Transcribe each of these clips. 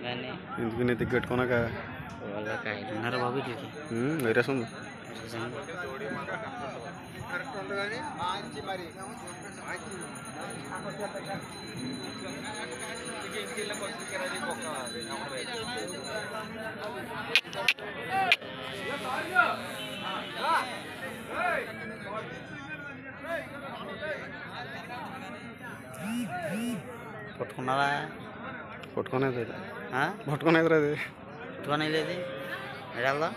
ఇవన్నీ ఎందుకు నేను తిగ్గట్టుకున్నాక వాళ్ళకి ఐదున్నర బాబు ఇది వైరస్ ఉంది పట్టుకున్నారా పట్టుకునేది అది ఆ? పట్టుకునేది రా అది పట్టుకొని వెళ్ళేది ఎక్కడ వెళ్దాం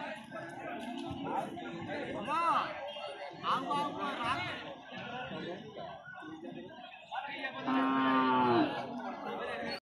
అమ్మా